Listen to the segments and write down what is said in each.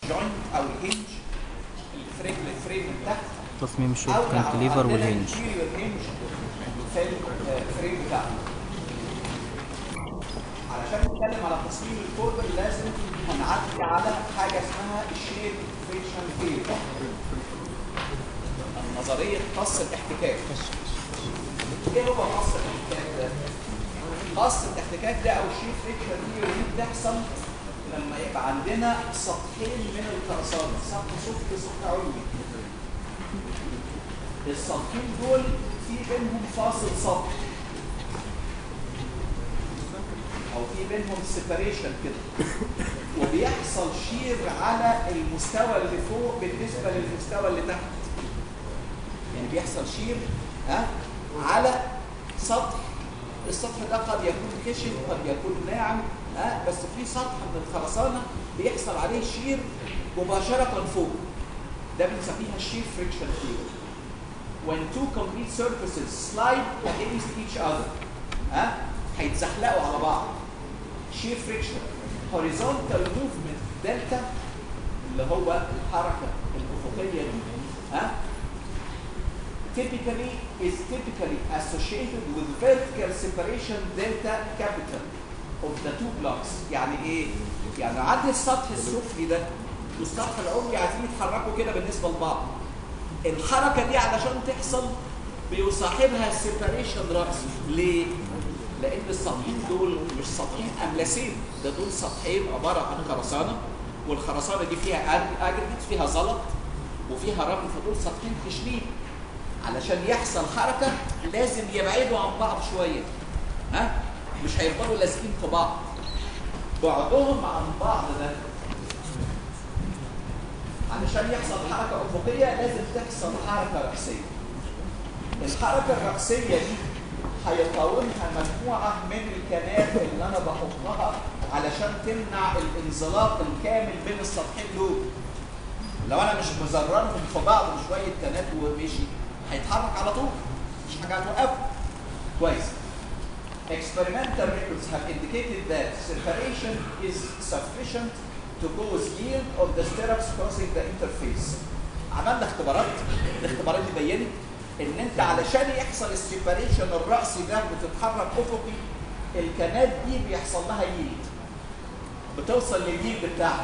جوينت او الهنج الفريم الفريم من تحت تصميم او الشورت كانتليفر عندنا والهنج interior hinge في الفريم بتاعه علشان نتكلم على تصميم الكوربر لازم هنعدي على حاجه اسمها الشيب فريكشن ثيوري نظريه قص الاحتكاك ايه هو قص الاحتكاك ده؟ قص الاحتكاك ده او الشيب فريكشن ثيوري دي بتحصل لما يبقى عندنا سطحين من الخرسانه سطح سفلي وسطح علوي السطحين دول في بينهم فاصل سطح او في بينهم سيبريشن كده وبيحصل شير على المستوى اللي فوق بالنسبه للمستوى اللي تحت يعني بيحصل شير ها على سطح السطح ده قد يكون خشن قد يكون ناعم ها بس في سطح من الخرسانه بيحصل عليه شير مباشره فوق ده بنسميها الشير فريكشن ثيوري when two complete surfaces slide against each other ها هيتزحلقوا على بعض shear friction horizontal movement delta اللي هو الحركه الافقيه دي ها typically is typically associated with vertical separation delta capital of the two blocks يعني ايه يعني عندي السطح السفلي ده والسطح العلوي عايزين يتحركوا كده بالنسبه لبعض الحركه دي علشان تحصل بيصاحبها سيباريشن راسي ليه لان السطحين دول مش سطحين املسين ده دول سطحين عباره عن خرسانه والخرسانه دي فيها اجريجيت فيها زلط وفيها رمل فدول سطحين خشنين علشان يحصل حركه لازم يبعدوا عن بعض شويه ها مش هيفضلوا لازقين في بعض بعدهم عن بعض ده علشان يحصل حركه افقيه لازم تحصل حركه راسيه الحركه الراسيه دي هيقاومها مجموعه من الكنات اللي انا بحطها علشان تمنع الانزلاق الكامل بين السطحين دول لو انا مش مزررهم في بعض بشويه كنات ومشي هيتحرك على طول مش حاجه هتوقفه كويس Experimental records have indicated that separation is sufficient to cause yield of the stirrups crossing the interface. عملنا اختبارات الاختبارات دي بينت ان انت علشان يحصل السيباريشن الرأسي ده بتتحرك افقي الكنات دي بيحصل لها ييلد بتوصل للييلد بتاعها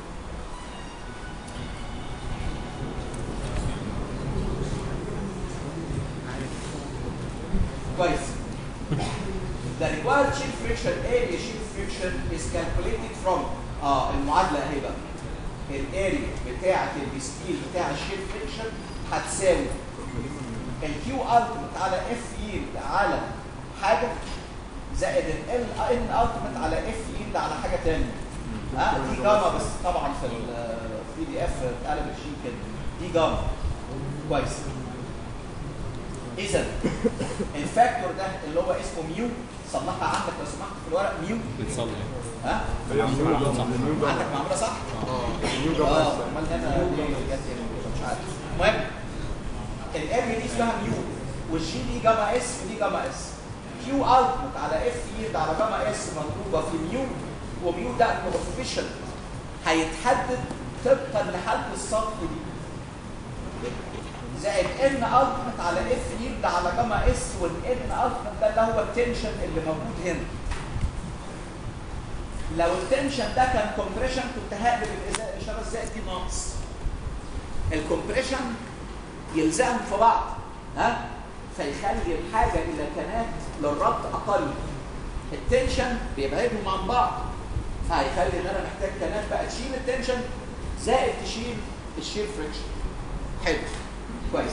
كويس The required shear friction area shear friction is calculated from اه المعادله اهي بقى الاريا بتاعه الستيل بتاع الشير فريكشن هتساوي الكيو التيمت على اف يلد على حاجه زائد ال ان التيمت على اف يلد على حاجه ثانيه ها دي جاما بس طبعا في البي دي اف اتقلب الشيء كده دي جاما كويس اذا الفاكتور ده اللي هو اسمه ميو صلحها عندك لو سمحت في الورق ميو بتصلي ها عندك معموله صح؟ اه امال هنا ليه جت هنا مش عارف المهم الام دي اسمها ميو والجي دي جاما اس ودي جاما اس كيو التمت على اف يلد على جاما اس مضروبه في ميو وميو ده كوفيشنت هيتحدد طبقا لحد السطح دي زائد ان التمت على اف يلد على جاما اس والان التمت ده اللي هو التنشن اللي موجود هنا لو التنشن ده كان كومبريشن كنت هقلب الإزاء- الاشاره الزائد دي ناقص الكومبريشن يلزقهم في بعض ها فيخلي الحاجه الى كانات للربط اقل التنشن بيبعدهم عن بعض فهيخلي ان انا محتاج كانات بقى تشيل التنشن زائد تشيل الشير فريكشن حلو كويس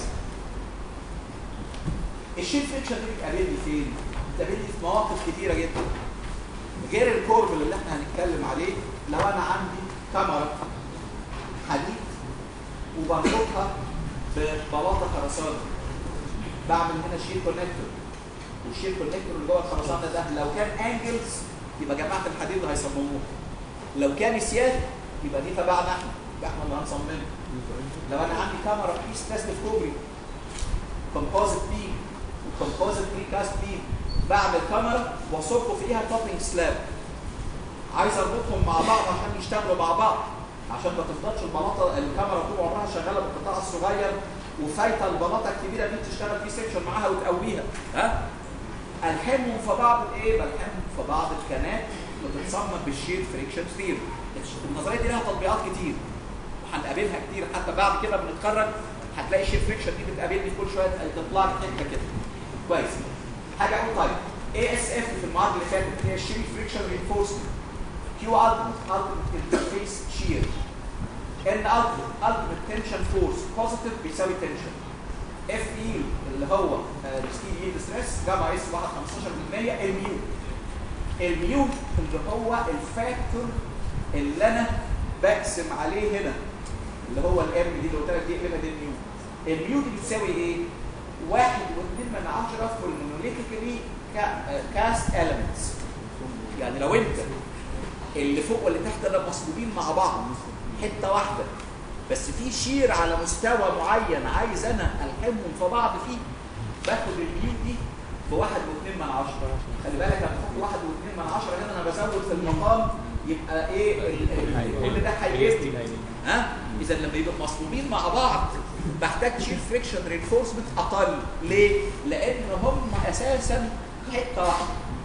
الشير فريكشن دي بتقابلني فين؟ بتقابلني في مواقف كتيره جدا غير الكورب اللي احنا هنتكلم عليه لو انا عندي كاميرا حديد وبربطها ببلاطه خرسانه بعمل هنا شير كونكتور والشير كونكتور اللي جوه الخرسانه ده لو كان انجلز يبقى جماعه الحديد اللي هيصمموه لو كان سياد يبقى دي تبعنا احنا يبقى احنا اللي هنصممه لو انا عندي كاميرا بيس بلاستيك كوبري كومبوزيت بيم وكومبوزيت بري كاست بيم بعمل كاميرا واصب فيها توبنج سلاب عايز اربطهم مع بعض عشان يشتغلوا مع بعض عشان ما تفضلش البلاطه الكاميرا طول عمرها شغاله بالقطاع الصغير وفايته البلاطه الكبيره دي تشتغل في سيكشن معاها وتقويها ها الحمهم في بعض الايه؟ بلحمهم في بعض الكنات بتتصمم بالشير فريكشن ثيري النظريه دي لها تطبيقات كتير وهنقابلها كتير حتى بعد كده بنتخرج هتلاقي الشير فريكشن دي بتقابلني كل شويه تطلع لي حته كده كويس حاجه اقول طيب اي اس اف في المعادله اللي فاتت هي الشير فريكشن رينفورسمنت كيو التيمت التيمت انترفيس شير ان التيمت التيمت تنشن فورس بوزيتيف بيساوي تنشن اف اي اللي هو الستيل يلد ستريس جاما اس 1 15% الميو الميو اللي هو الفاكتور اللي انا بقسم عليه هنا اللي هو الام دي اللي قلت لك دي اقلبها دي الميو الميو دي بتساوي ايه؟ واحد واثنين من عشرة في المونوليتيكالي كاست elements يعني لو انت اللي فوق واللي تحت ده مصلوبين مع بعض حته واحده بس في شير على مستوى معين عايز انا الحمهم في بعض فيه باخد الميو دي بواحد واثنين من عشرة خلي بالك لما بحط واحد واثنين من عشرة هنا انا بزود في المقام يبقى ايه ال- ال- كل ده هيجيب ها اذا لما يبقوا مصلوبين مع بعض بحتاج شير فريكشن رينفورسمنت اقل ليه؟ لان هم اساسا حته واحده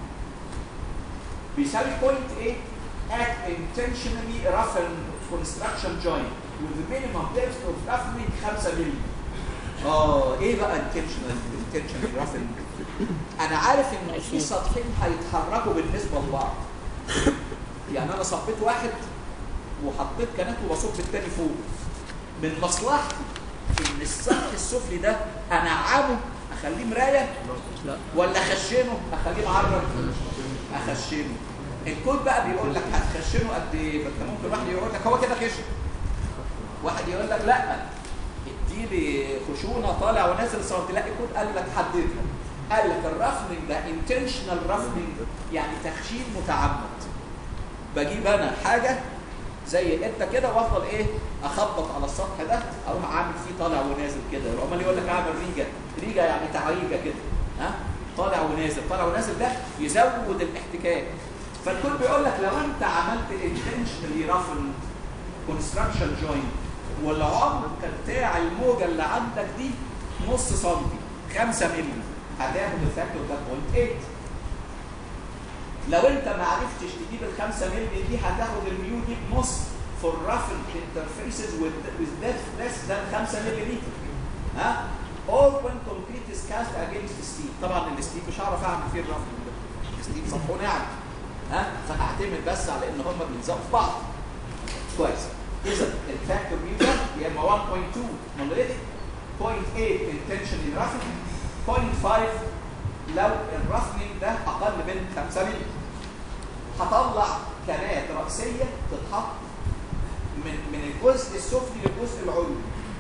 بيساوي بوينت ايه؟ at intentionally roughened construction joint with the minimum depth of roughly 5 مللي اه ايه بقى intentional intentionally roughened انا عارف ان في سطحين هيتحركوا بالنسبه لبعض يعني انا صبيت واحد وحطيت كنات وبصب التاني فوق من مصلحتي ان السطح السفلي ده انعمه اخليه مرايه لا ولا اخشنه اخليه معرض اخشنه الكود بقى بيقول لك هتخشنه قد ايه فانت ممكن واحد يقول لك هو كده خشن واحد يقول لك لا اديلي خشونه طالع ونازل صوت لا الكود قال لك حددها قال لك الرفنج ده انتشنال رفنج يعني تخشين متعمد بجيب انا حاجه زي انت كده وافضل ايه اخبط على السطح ده اروح عامل فيه طالع ونازل كده يروح عمال يقول لك اعمل ريجه ريجه يعني تعريجه كده ها طالع ونازل طالع ونازل ده يزود الاحتكاك فالكل بيقول لك لو انت عملت انتشنالي رافل كونستراكشن جوينت والعمق بتاع الموجه اللي عندك دي نص سنتي 5 مللي هتاخد الفاكتور ده 0.8 لو انت ما عرفتش تجيب ال 5 مللي دي هتاخد الميو دي بنص for roughened interfaces with, with depth less than 5 مللي ها all when concrete is cast against steel طبعا الستيل مش هعرف اعمل فيه الرفل ده الستيل صفحه ناعم ها فهعتمد بس على ان هم بيلزقوا في بعض كويس اذا الفاكتور ميو ده يا اما 1.2 monolithic 0.8 intentionally roughened 0.5 لو الرفنج ده اقل من 5 مللي هطلع كنات رأسية تتحط من من الجزء السفلي للجزء العلوي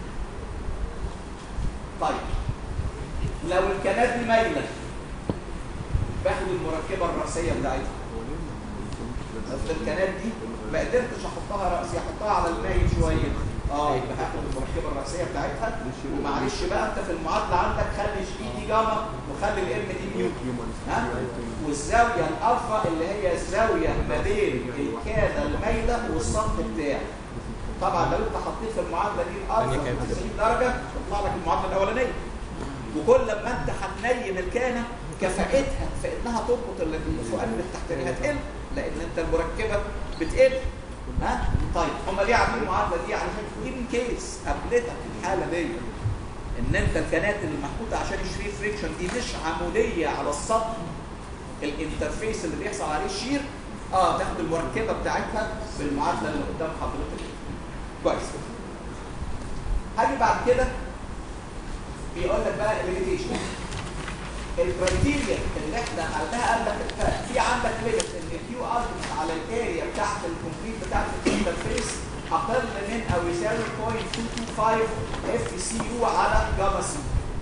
طيب لو الكنات دي مايله باخد المركبه الرأسية بتاعتها اصل الكنات دي ما قدرتش احطها رأسي احطها على المايل شويه اه يبقى هاخد المركبه الرأسية بتاعتها ومعلش بقى انت في المعادله عندك خلي اي دي جاما وخلي الام دي ميو ها والزاويه الالفا اللي هي الزاويه ما بين الكاده المايله والسطح بتاعي طبعا لو انت حطيت في المعادله دي الالفا 90 درجه تطلع لك المعادله الاولانيه وكل ما انت هتنيم الكانه كفاءتها في انها تربط الفؤاد بالتحتاني هتقل لان انت المركبه بتقل ها طيب هم ليه عاملين المعادله دي علشان ان كيس قابلتك الحاله دي ان انت الكنات اللي محطوطه عشان الشرير فريكشن دي مش عموديه على السطح الانترفيس اللي بيحصل عليه الشير اه تاخد المركبه بتاعتها بالمعادله اللي قدام حضرتك دي. كويس هاجي بعد كده بيقول لك بقى الليميتيشن الكرايتيريا اللي احنا قلناها قال لك في عندك ليميت ان الكيو ارجمنت على الاريا بتاعت الكومبليت بتاعت الانترفيس اقل من او يساوي 0.225 اف سي يو على جاما سي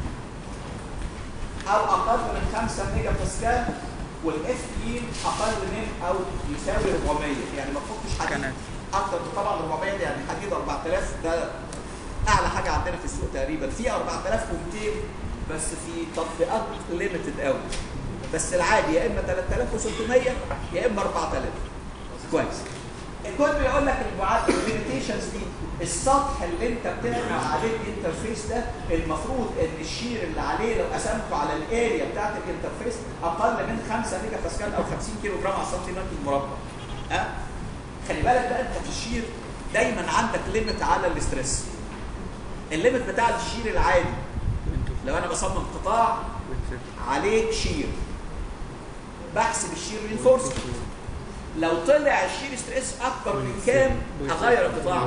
او اقل من 5 ميجا باسكال والاف اي اقل من او يساوي 400 يعني ما تحطش حديد كانت. اكتر طبعا 400 دي يعني حديد 4000 ده اعلى حاجه عندنا في السوق تقريبا في 4200 بس في تطبيقات ليميتد قوي بس العادي يا اما 3600 يا اما 4000 كويس الكود بيقول لك المعادله الليميتيشنز دي السطح اللي انت بتعمل عليه الانترفيس ده المفروض ان الشير اللي عليه لو قسمته على الاريا بتاعت الانترفيس اقل من 5 ميجا باسكال او 50 كيلو جرام على السنتيمتر المربع ها خلي بالك بقى انت في الشير دايما عندك ليميت على الاسترس الليميت بتاع الشير العادي لو انا بصمم قطاع عليه شير بحسب الشير رينفورسمنت لو طلع الشير ستريس اكتر من كام هغير القطاع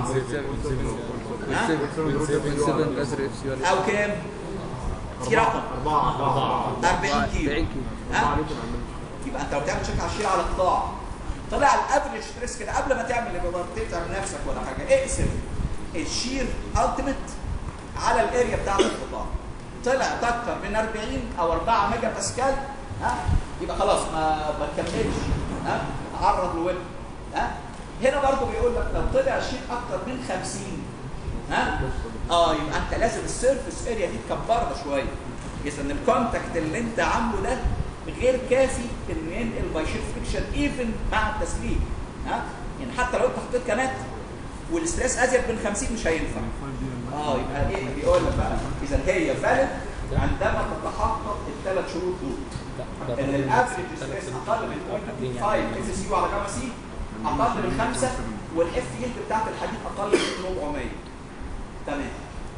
ها؟ او كام في رقم 40 كيلو ها؟ يبقى انت لو بتعمل تشيك على الشير على قطاع طلع الافريج ستريس كده قبل ما تعمل اللي تعمل نفسك ولا حاجه اقسم الشير التيميت على الاريا بتاعت القطاع طلع اكتر من 40 او 4 ميجا باسكال ها يبقى خلاص ما ما تكملش ها عرض لويب ها هنا برضو بيقول لك لو طلع شيء اكتر من 50 ها اه يبقى انت لازم السيرفيس اريا دي تكبرها شويه اذا الكونتاكت اللي انت عامله ده غير كافي انه ينقل باي شيت فريكشن ايفن مع التسليك ها يعني حتى لو انت حطيت كانات والستريس ازيد من 50 مش هينفع اه يبقى ايه بيقول لك بقى اذا هي فالid عندما تتحقق الثلاث شروط دول ان الافريج ستريس اقل من 0.5 اف سي يو على جاما سي اقل من 5 والاف يلد بتاعت الحديد اقل من 400 تمام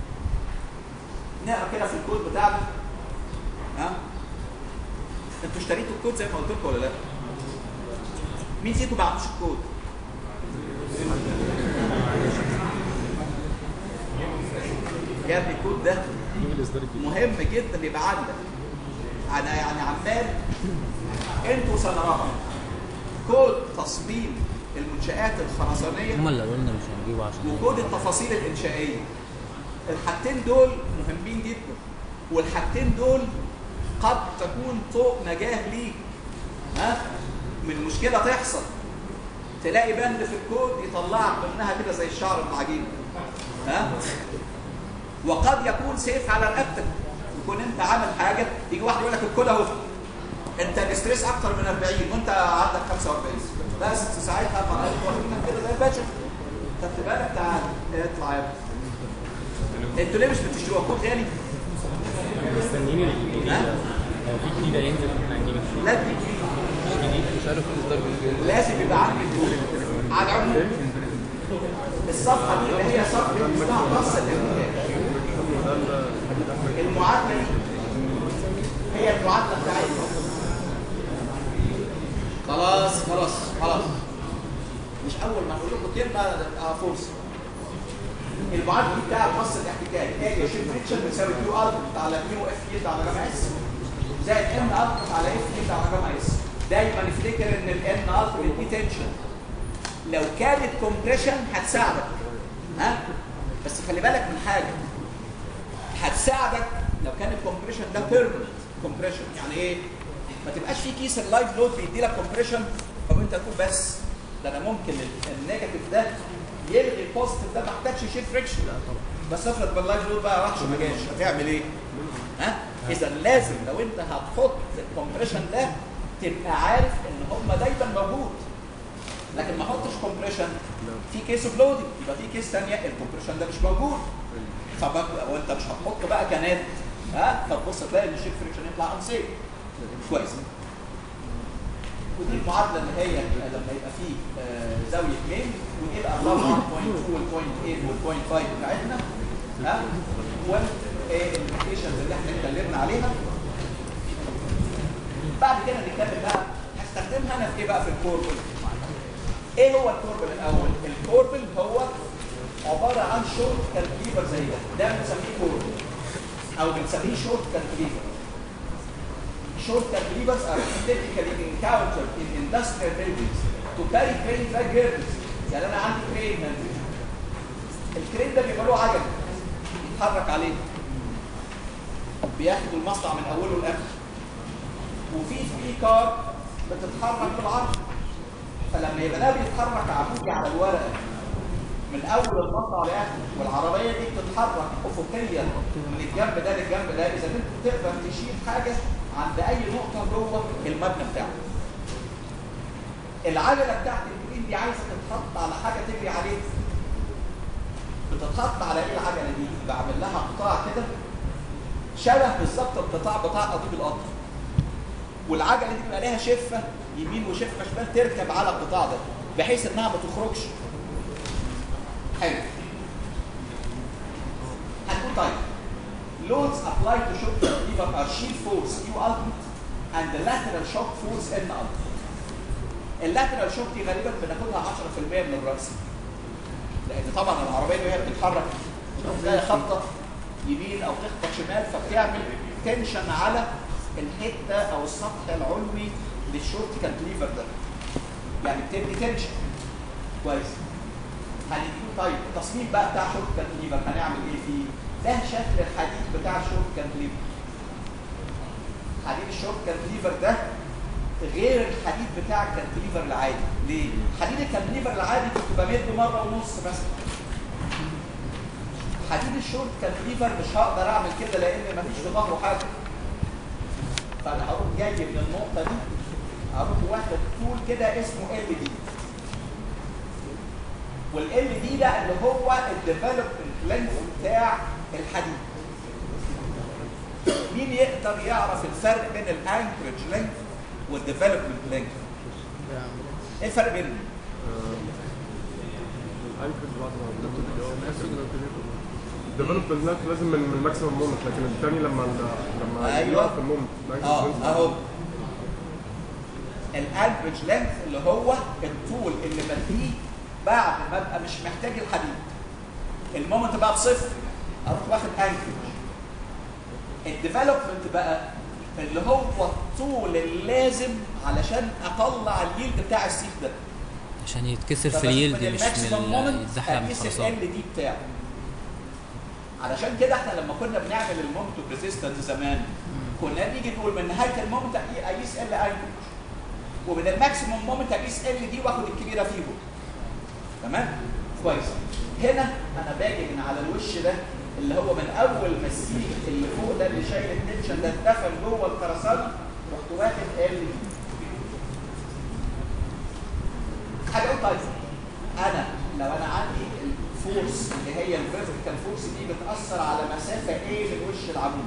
نقرا كده في الكود بتاعنا ها انتوا اشتريتوا الكود زي ما قلت لكم ولا لا؟ مين فيكم ما عندوش الكود؟ يا ابني الكود ده مهم جدا يبقى عندك انا يعني عمال انتوا سنراها كود تصميم المنشآت الخرسانية هم اللي قلنا مش هنجيبه عشان وكود التفاصيل الإنشائية الحاجتين دول مهمين جدا والحاجتين دول قد تكون طوق نجاة ليك ها من مشكلة تحصل تلاقي بند في الكود يطلعك منها كده زي الشعر العجيب ها وقد يكون سيف على رقبتك يكون انت عامل حاجه يجي واحد يقول لك الكود اهو انت الاستريس اكتر من 40 وانت عندك 45 بس ساعتها ما منك كده زي الباشا خدت بالك تعال اطلع يا ابني انتوا ليه مش بتشتروا كود غالي؟ مستنيين الجديد ها؟ لو في جديد هينزل احنا هنجيب لا تجيب مش جديد مش عارف اصدار جديد لازم يبقى عندي كود على العموم الصفحه دي اللي هي صفحه اسمها نص الانتاج المعادله دي هي المعادله بتاعتنا خلاص خلاص خلاص مش اول ما نقول لكم كلمه اه فرصه المعادله دي بتاع النص الاحتكاكي اريا شيب فريكشن بتساوي كيو الت على ميو اف يد على جمع اس زائد ان الت على اف يد على جمع اس دايما افتكر ان الان الت دي تنشن لو كانت كومبريشن هتساعدك ها بس خلي بالك من حاجه هتساعدك لو كان الكومبريشن ده بيرمننت كومبريشن يعني ايه ما تبقاش في كيس اللايف لود بيدي لك كومبريشن او انت تقول بس ده انا ممكن ال- النيجاتيف ده يلغي البوزيتيف ده ما احتاجش يشيل فريكشن بس افرض باللايف لود بقى وحش ما جاش هتعمل ايه؟ ها؟ اذا لازم لو انت هتحط الكومبريشن ده تبقى عارف ان هم دايما موجود لكن ما احطش كومبريشن في كيس اوف لودنج يبقى في كيس ثانيه الكومبريشن ده مش موجود فبقى وانت مش هتحط بقى كنات ها فتبص تلاقي ان الشيك فريكشن يطلع انسيف كويس ودي المعادله اللي هي لما يبقى فيه آه، زاويه 2 ويبقى طبعا بوينت 2 والبوينت 8 والبوينت 5 بتاعتنا ها والابلكيشنز اللي احنا اتكلمنا عليها بعد كده نتكلم بقى هستخدمها انا في ايه بقى في الكوربل ايه هو الكوربل الاول الكوربل هو عباره عن شورت كالكليفر زي ده ده بنسميه كوربل او بنسميه شورت كالكليفر short cantilevers are typically encountered in industrial buildings to carry crane drag girders يعني انا عندي كرين منزل الكرين ده بيبقى له عجل يتحرك عليه بياخد المصنع من اوله لاخره وفي في كار بتتحرك بالعرض فلما يبقى ده بيتحرك عمودي على الورقه من اول المصنع لاخره والعربيه دي بتتحرك افقيا من الجنب ده للجنب ده اذا كنت تقدر تشيل حاجه عند اي نقطه جوه المبنى بتاعك العجله بتاعت الكرين البروتين دي عايزه تتحط على حاجه تجري عليها بتتحط على ايه العجله دي؟ بعمل لها قطاع كده شبه بالظبط القطاع بتاع قضيب القطر والعجله دي بيبقى لها شفه يمين وشفه شمال تركب على القطاع ده بحيث انها ما تخرجش حلو هنقول طيب loads applied to shock lever are shear force Q ultimate and the lateral shock force N ultimate اللاترال شوك دي غالبا بناخدها 10% من الراس لان طبعا العربيه وهي بتتحرك تروح جايه خبطه يمين او تخبط شمال فبتعمل تنشن على الحته او السطح العلوي للشورت كانتليفر ده يعني بتدي تنشن كويس هنديله طيب التصميم بقى بتاع شورت كانتليفر هنعمل ايه فيه؟ ده شكل الحديد بتاع الشورت كانتليفر حديد الشورت كانتليفر ده غير الحديد بتاع الكانتليفر العادي ليه؟ حديد الكانتليفر العادي كنت بمده مره ونص بس حديد الشورت كانتليفر مش هقدر اعمل كده لان مفيش في ظهره حاجه فانا هروح جاي من النقطه دي هروح واخد طول كده اسمه ال دي والال دي ده اللي هو الديفلوبمنت لينث بتاع الحديد مين يقدر يعرف الفرق بين الانكرج لينث والديفلوبمنت لينث ايه الفرق بينهم الديفلوبمنت لينث لازم من من الماكسيمم مومنت لكن الثاني لما لما أيوة. يقف المومنت اه اهو الافريج لينث اللي هو الطول اللي بديه بعد ما ابقى مش محتاج الحديد المومنت بقى بصفر اروح واخد انكرج الديفلوبمنت بقى اللي هو الطول اللازم علشان اطلع اليلد بتاع السيخ ده عشان يتكسر في فبس اليلد من مش الماكسيمم من مومنت ال- يتزحلق من هقيس الخرسانة ال دي بتاعه علشان كده احنا لما كنا بنعمل المومنت ريزيستنس زمان كنا نيجي نقول من نهايه المومنت اقيس ال انكرج ومن الماكسيموم مومنت اقيس ال دي واخد الكبيره فيهم تمام كويس هنا انا باجي من على الوش ده اللي هو من اول ما السيخ اللي فوق ده اللي شايل التنشن ده اتدفن جوه الخرسانه رحت واخد ال دي حاجه قلت طيب انا لو انا عندي الفورس اللي هي الفيرتيكال فورس دي بتاثر على مسافه ايه من وش العمود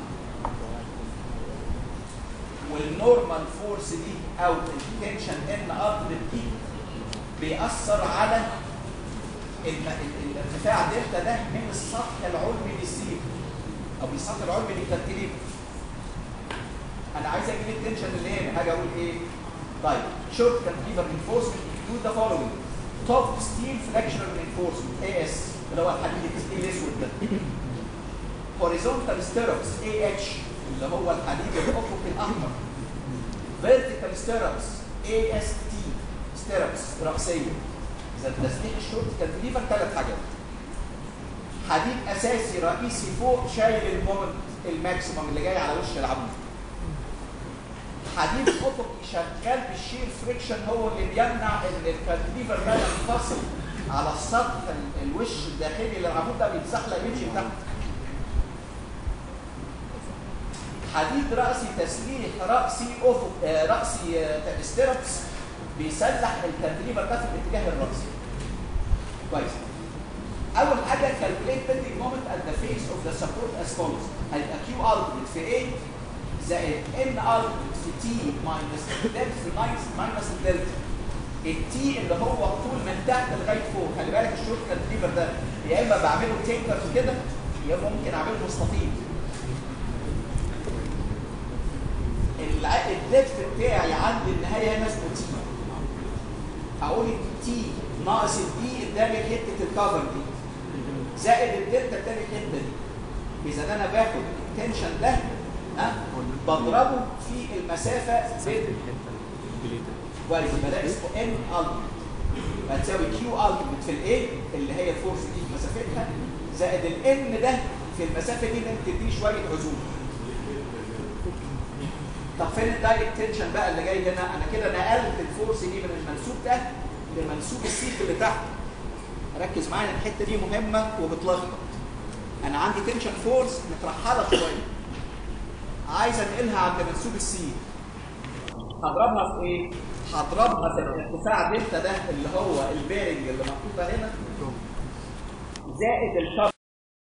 والنورمال فورس دي او التنشن ان اب دي بيأثر على الم- ال- الارتفاع دلتا ده من السطح العلوي للسير او من السطح العلوي للكالتليفر انا عايز اجيب التنشن اللي هنا هاجي اقول ايه طيب شورت كانتليفر انفورسمنت include the following top steel fractional reinforcement AS اللي هو الحديد الستيل الاسود ده horizontal stirrups AH اللي هو الحديد الافقي الاحمر vertical stirrups AST stirrups رأسية اذا تسليح الشورت كانتليفر ثلاث حاجات حديد اساسي رئيسي فوق شايل المومنت الماكسيمم اللي جاي على وش العمود حديد افقي شغال بالشير فريكشن هو اللي بيمنع ان الكانتليفر ده ينفصل على السطح ال- الوش الداخلي للعمود ده بيتزحلق يمشي لتحت حديد رأسي تسليح رأسي أفق آه، رأسي آه، ستيربس بيسلح الكانتليفر ده في الاتجاه الرأسي كويس اول حاجه calculate bending moment at the face of the support as follows هيبقى Q ultimate في A زائد N ultimate في T minus دلتا في minus الدلتا التي اللي هو الطول من تحت لغايه فوق خلي بالك الشورت كانتليفر ده يا اما بعمله تينكرز كده يا اما ممكن اعمله مستطيل الع- الدبث بتاعي عند النهايه هنا اسمه تي هقول تي ناقص الدي اداني حته الكفر دي زائد الدلتا اداني الحته دي اذا انا باخد التنشن ده ها بضربه في المسافه بين كويس يبقى ده اسمه ان التيمت هتساوي كيو التيمت في الايه اللي هي الفورس دي في مسافتها زائد الان ده في المسافه دي اللي بتديه شويه عزوم طب فين الدايركت تنشن بقى اللي جاي هنا انا كده نقلت الفورس دي من المنسوب ده لمنسوب السيخ اللي تحت ركز معايا الحته دي مهمه وبتلخبط انا عندي تنشن فورس مترحله شويه عايز انقلها عند منسوب السي هضربها في ايه؟ هضربها في الارتفاع دلتا ده اللي هو البيرنج اللي محطوطه هنا زائد الكفر